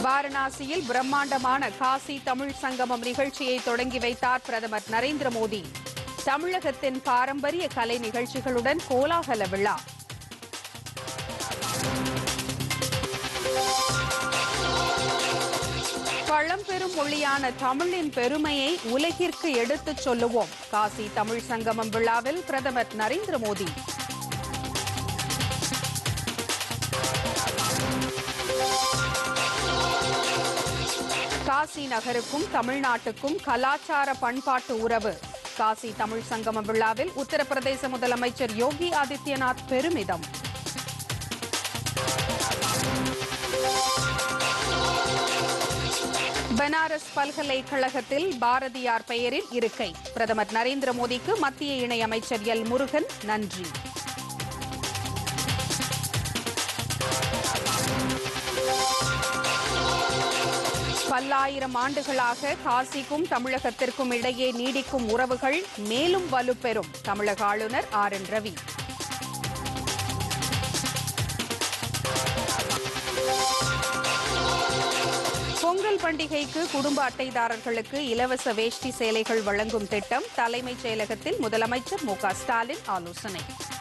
வாரணாசியில் பிரம்மாண்டமான காசி தமிழ் சங்கமம் நிகழ்ச்சியை தொடங்கி வைத்தார் பிரதமர் நரேந்திர மோடி தமிழகத்தின் பாரம்பரிய கலை நிகழ்ச்சிகளுடன் கோலாகல விழா பழம்பெரும் மொழியான தமிழின் பெருமையை உலகிற்கு எடுத்துச் சொல்லுவோம் காசி தமிழ் சங்கமம் விழாவில் பிரதமர் நரேந்திர மோடி காசி நகருக்கும் தமிழ்நாட்டுக்கும் கலாச்சார பண்பாட்டு உறவு காசி தமிழ் சங்கம விழாவில் உத்தரப்பிரதேச முதலமைச்சர் யோகி ஆதித்யநாத் பெருமிதம் பனாரஸ் பல்கலைக்கழகத்தில் பாரதியார் பெயரில் இருக்கை பிரதமர் நரேந்திர மோடிக்கு மத்திய இணையமைச்சர் எல் முருகன் நன்றி பல்லாயிரம் ஆண்டுகளாக காசிக்கும் தமிழகத்திற்கும் இடையே நீடிக்கும் உறவுகள் மேலும் வலுப்பெறும் தமிழக ஆளுநர் ஆர் என் ரவி பொங்கல் பண்டிகைக்கு குடும்ப அட்டைதாரர்களுக்கு இலவச வேஷ்டி சேலைகள் வழங்கும் திட்டம் தலைமைச் செயலகத்தில் முதலமைச்சர் மு க ஸ்டாலின் ஆலோசனை